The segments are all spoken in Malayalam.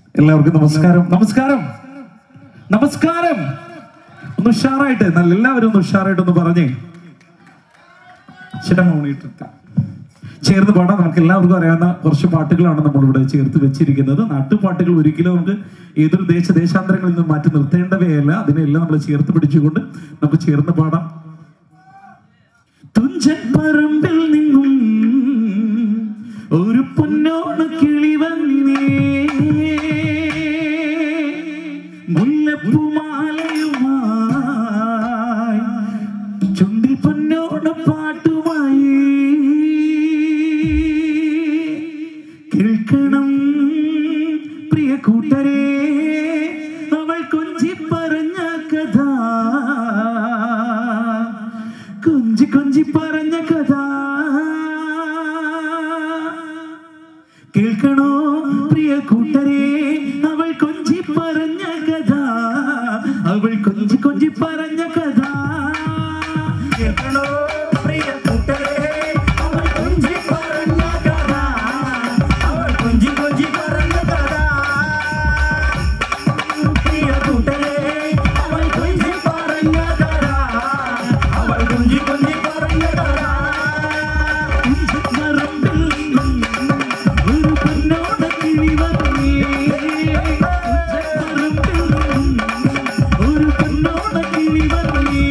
എല്ലാവർക്കും നമസ്കാരം നമസ്കാരം നമസ്കാരം ഒന്ന് ഉഷാറായിട്ട് നല്ല എല്ലാവരും ഒന്ന് ഉഷാറായിട്ട് ഒന്ന് പറഞ്ഞേ ചില മൗണിട്ടിട്ട് ചേർന്ന് പാടാം നമുക്ക് എല്ലാവർക്കും അറിയാവുന്ന കുറച്ച് പാട്ടുകളാണ് നമ്മളിവിടെ ചേർത്ത് വെച്ചിരിക്കുന്നത് നാട്ടുപാട്ടുകൾ ഒരിക്കലും നമുക്ക് ഏതൊരു ദേശ ദേശാന്തരങ്ങളിൽ നിന്നും മാറ്റി നിർത്തേണ്ടവയല്ല അതിനെല്ലാം നമ്മൾ ചേർത്ത് പിടിച്ചുകൊണ്ട് നമുക്ക് ചേർന്ന് പാടാം തുഞ്ചൻ പറമ്പിൽ നിന്നും ഒരു പൊന്നോണ കിളി വന്നേ മുല്ലപ്പൂമാലയുമായി ചുണ്ടിൽ പൊന്നോണ പാട്ടുമായി കേൾക്കണം പ്രിയ കൂട്ടരെ അവൾ കൊഞ്ചി പറഞ്ഞ കഥ കൊഞ്ചി കൊഞ്ചി പറഞ്ഞ കഥ കേൾക്കണോ പ്രിയ കൂട്ടരെ അവൾ കൊഞ്ചി പറഞ്ഞ കഥ അവൾ കൊഞ്ചി കൊഞ്ചി പറഞ്ഞ കഥ കേൾക്കണോ പ്രിയ കൂട്ടരെ അവൾ കൊഞ്ചി പറഞ്ഞ കഥ അവൾ കൊഞ്ചി കൊഞ്ചി പറഞ്ഞ കഥ പ്രിയ കൂട്ടരെ അവൾ കൊഞ്ചി പറഞ്ഞ കഥ അവൾ കൊഞ്ചി കൊഞ്ചി പറഞ്ഞ കഥ കുഞ്ചിപ്പറമ്പിൽ നിന്നും ഒരു പൊന്നോണ കിളി വന്നേ. കുഞ്ചിപ്പറമ്പിൽ നിന്നും ഒരു പൊന്നോണ കിളി വന്നേ.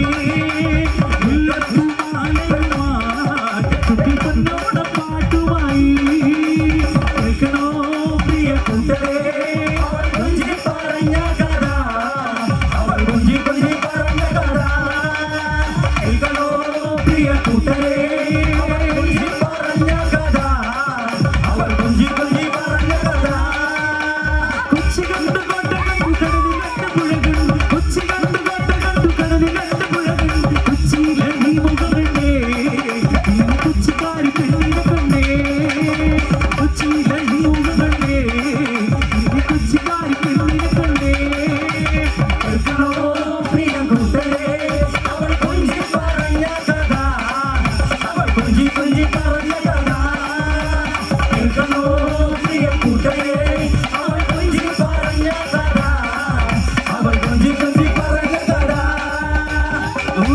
മുല്ലപ്പൂമാലയുമായി കുട്ടി പൊന്നോണ പാട്ടുമായി കേൾക്കണോ പ്രിയ കൂട്ടരെ അവൾ കൊഞ്ചി പറഞ്ഞ കഥ അവൾ കൊഞ്ചി കൊഞ്ചി പറഞ്ഞ കഥ കേൾക്കണോ പ്രിയ കൂട്ടരെ അവൾ കൊഞ്ചി പറഞ്ഞ കഥ അവൾ കൊഞ്ചി കൊഞ്ചി പറഞ്ഞ കഥ കൊച്ചി കണ്ടു കോട്ട കണ്ടു കടലിൽ കണ്ട പുഴ കണ്ടു കൊച്ചി കണ്ടു കോട്ട കണ്ടു കടലിൽ കണ്ട പുഴ കണ്ടു കൊച്ചിയിലെ നീ മുഖം കണ്ടേ നീ കൊച്ചിക്കാരി പെണ്ണിനെ കണ്ടേ കൊച്ചിയിലെ നീ മുഖം കണ്ടേ നീ കൊച്ചിക്കാരി പെണ്ണിനെ കണ്ടേ കേൾക്കണോ പ്രിയ കൂട്ടരെ അവൾ കൊഞ്ചി പറഞ്ഞ കഥ അവൾ കൊഞ്ചി കൊഞ്ചി പറഞ്ഞ കഥ കേൾക്കണോ പ്രിയ കൂട്ടരെ അവൾ കൊഞ്ചി പറഞ്ഞ കഥ അവൾ കൊഞ്ചി കൊഞ്ചി പറഞ്ഞ കഥ ഓ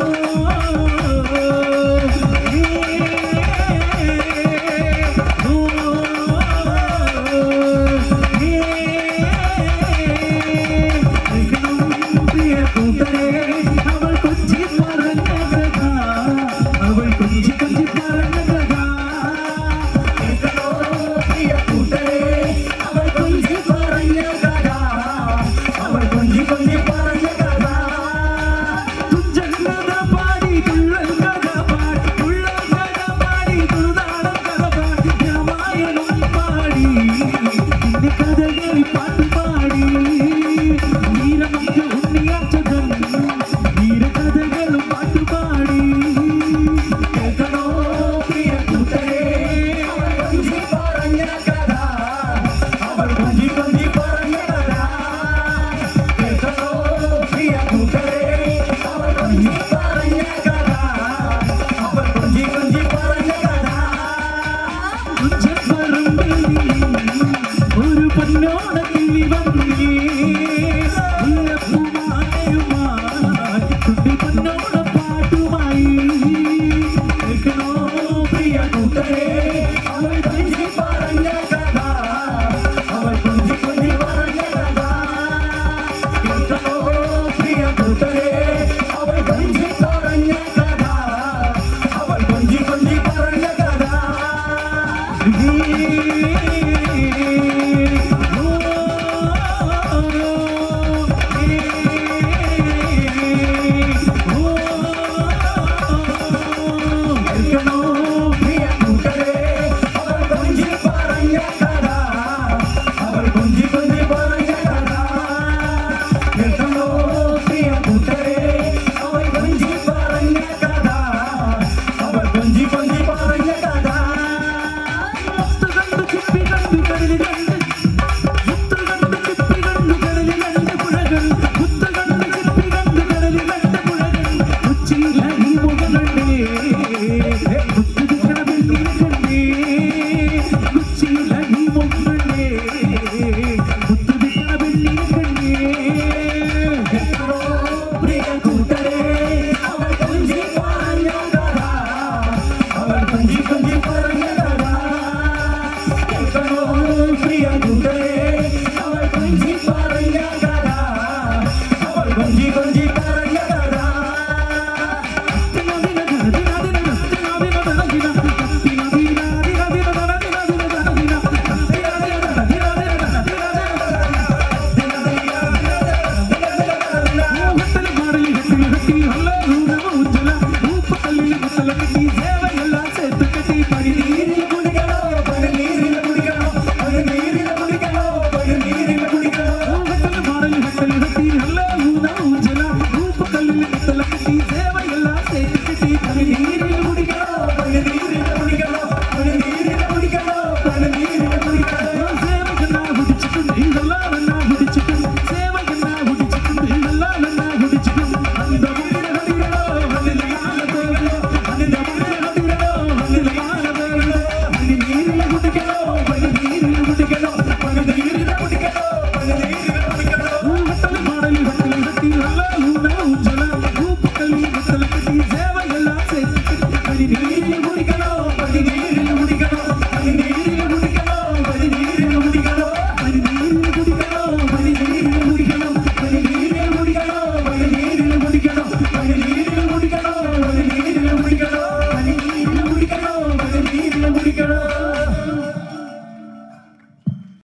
പ്രിയ കൂട്ടരെ അവൾ കൊഞ്ചി പറഞ്ഞ കഥ അവൾ കൊഞ്ചി കൊഞ്ചി പറഞ്ഞ കഥ കേൾക്കണോ പ്രിയ കൂട്ടരെ അവൾ കൊഞ്ചി പറഞ്ഞ കഥ അവൾ കൊഞ്ചി കൊഞ്ചി പറഞ്ഞ കഥ തുഞ്ചൻ കഥ പാടി തുള്ളൽ കഥ പാടി തുള്ളൽ കഥ പാടി തുളുനാടൻ കഥ പാടി രാമായണം പാടി പിന്നെ കഥകളി പാട്ട് പാടി വീരമൊക്കെ ഉണ്ണിയാച്ചതൻ വീരകഥകളും പാട്ട് പാടി കേൾക്കണോ പ്രിയ കൂട്ടരെ അവൾ കൊഞ്ചി പറഞ്ഞ കഥ അവൾ കൊഞ്ചി കൊഞ്ചി പറഞ്ഞ കഥ കേൾക്കണോ പ്രിയ കൂട്ടരെ അവൾ കൊഞ്ചി പറഞ്ഞ കഥ അവൾ കൊഞ്ചി കൊഞ്ചി പറഞ്ഞ കഥ കുഞ്ചപ്പറമ്പിൽ നിന്നും ഒരു പൊന്നോണ കിളി വന്നേ മുല്ലപ്പൂമാലയുമായി കുട്ടി പൊന്നോണ പാട്ടുമായി കേൾക്കണോ പ്രിയ കൂട്ടരെ അവൾ കൊഞ്ചി പറഞ്ഞ കഥ അവൾ കൊഞ്ചി കൊഞ്ചി പറഞ്ഞ കഥ കേൾക്കണോ പ്രിയ കൂട്ടരെ അവൾ കൊഞ്ചി പറഞ്ഞ കഥ അവൾ കൊഞ്ചി കൊഞ്ചി പറഞ്ഞ കഥ കേൾക്കണോ പ്രിയ കൂട്ടരെ അവൾ കൊഞ്ചി പറഞ്ഞ കഥ അവൾ കൊഞ്ചി